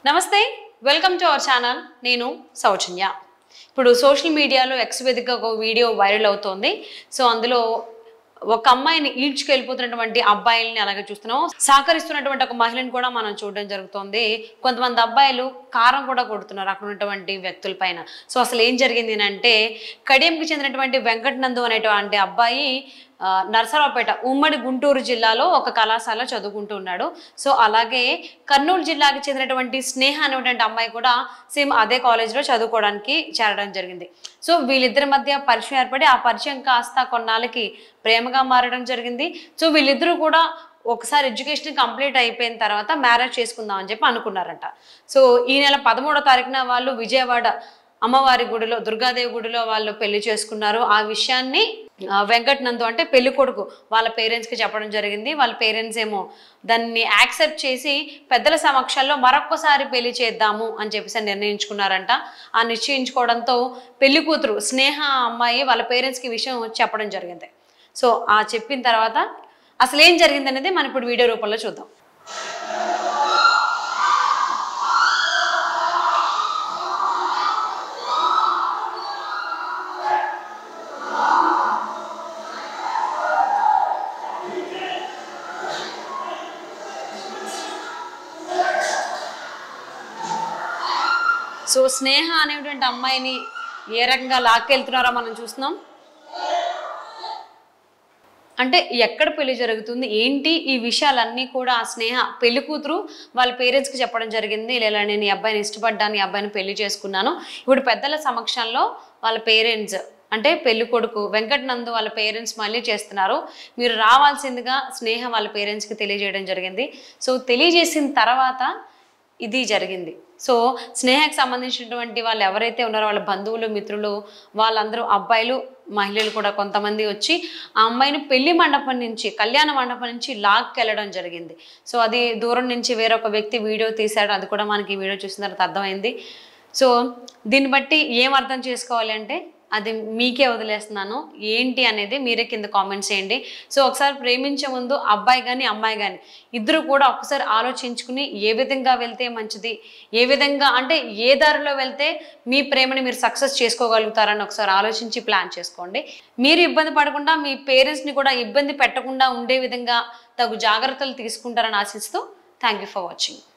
నమస్తే welcome to our channel నేను సౌజన్య ఇప్పుడు సోషల్ మీడియాలో ఎక్స్ వేదికగా ఒక వీడియో వైరల్ అవుతోంది సో అందులో ఒక అమ్మాయిని ఈడ్చుకెళ్ళిపోతున్నటువంటి అబ్బాయిల్ని అలాగే చూస్తున్నాం సహకరిస్తున్నటువంటి ఒక మహిళని కూడా మనం చూడడం జరుగుతోంది కొంతమంది అబ్బాయిలు కారం కూడా కొడుతున్నారు అక్కడ ఉన్నటువంటి వ్యక్తుల పైన సో అసలు ఏం జరిగింది అంటే కడియంకి చెందినటువంటి వెంకట నందు అనేటువంటి అబ్బాయి ఆ, నరసరావుపేట ఉమ్మడి గుంటూరు జిల్లాలో ఒక కళాశాల చదువుకుంటూ ఉన్నాడు సో అలాగే కర్నూలు జిల్లాకి చెందినటువంటి స్నేహ అనేటువంటి అమ్మాయి కూడా సేమ్ అదే కాలేజ్లో చదువుకోవడానికి చేరడం జరిగింది సో వీళ్ళిద్దరి మధ్య పరిచయం ఏర్పడి ఆ పరిచయం కాస్త కొన్నాళ్ళకి ప్రేమగా మారడం జరిగింది సో వీళ్ళిద్దరూ కూడా ఒకసారి ఎడ్యుకేషన్ కంప్లీట్ అయిపోయిన తర్వాత మ్యారేజ్ చేసుకుందాం అని చెప్పి అనుకున్నారంట సో ఈ నెల పదమూడో తారీఖున వాళ్ళు విజయవాడ అమ్మవారి గుడిలో దుర్గాదేవి గుడిలో వాళ్ళు పెళ్లి చేసుకున్నారు ఆ విషయాన్ని ఆ, వెంకట్ నందు అంటే పెళ్లి కొడుకు వాళ్ళ పేరెంట్స్కి చెప్పడం జరిగింది వాళ్ళ పేరెంట్స్ ఏమో దాన్ని యాక్సెప్ట్ చేసి పెద్దల సమక్షంలో మరొక్కసారి పెళ్లి చేద్దాము అని చెప్పేసి నిర్ణయించుకున్నారంట ఆ నిశ్చయించుకోవడంతో పెళ్లి కూతురు స్నేహ అమ్మాయి వాళ్ళ పేరెంట్స్కి విషయం చెప్పడం జరిగింది సో ఆ చెప్పిన తర్వాత అసలు ఏం జరిగింది అనేది మనం ఇప్పుడు వీడియో రూపంలో చూద్దాం సో స్నేహ అనేటువంటి అమ్మాయిని ఏ రకంగా లాక్కెళ్తున్నారో మనం చూస్తున్నాం అంటే ఎక్కడ పెళ్లి జరుగుతుంది ఏంటి ఈ విషయాలన్నీ కూడా ఆ స్నేహ పెళ్లి కూతురు వాళ్ళ పేరెంట్స్కి చెప్పడం జరిగింది ఇలా నేను ఈ అబ్బాయిని ఇష్టపడ్డాను ఈ అబ్బాయిని పెళ్లి చేసుకున్నాను ఇప్పుడు పెద్దల సమక్షంలో వాళ్ళ పేరెంట్స్ అంటే పెళ్లి కొడుకు వెంకట్ నందు వాళ్ళ పేరెంట్స్ మళ్ళీ చేస్తున్నారు మీరు రావాల్సిందిగా స్నేహ వాళ్ళ పేరెంట్స్కి తెలియజేయడం జరిగింది సో తెలియజేసిన తర్వాత ఇది జరిగింది సో స్నేహకు సంబంధించినటువంటి వాళ్ళు ఎవరైతే ఉన్నారో వాళ్ళ బంధువులు మిత్రులు వాళ్ళందరూ అబ్బాయిలు మహిళలు కూడా కొంతమంది వచ్చి ఆ అమ్మాయిని పెళ్లి మండపం నుంచి కళ్యాణ మండపం నుంచి లాక్కెళ్ళడం జరిగింది సో అది దూరం నుంచి వేరొక వ్యక్తి వీడియో తీశాడు అది కూడా మనకి ఈ వీడియో చూసిన తర్వాత అర్థమైంది సో దీన్ని బట్టి ఏం అర్థం చేసుకోవాలి అంటే అది మీకే వదిలేస్తున్నాను ఏంటి అనేది మీరే కింద కామెంట్స్ చేయండి సో ఒకసారి ప్రేమించే ముందు అబ్బాయి కానీ అమ్మాయి కానీ ఇద్దరు కూడా ఒకసారి ఆలోచించుకుని ఏ విధంగా వెళ్తే మంచిది ఏ విధంగా అంటే ఏ దారిలో వెళ్తే మీ ప్రేమని మీరు సక్సెస్ చేసుకోగలుగుతారని ఒకసారి ఆలోచించి ప్లాన్ చేసుకోండి మీరు ఇబ్బంది పడకుండా మీ పేరెంట్స్ని కూడా ఇబ్బంది పెట్టకుండా ఉండే విధంగా తగు జాగ్రత్తలు తీసుకుంటారని ఆశిస్తూ థ్యాంక్ యూ ఫర్ వాచింగ్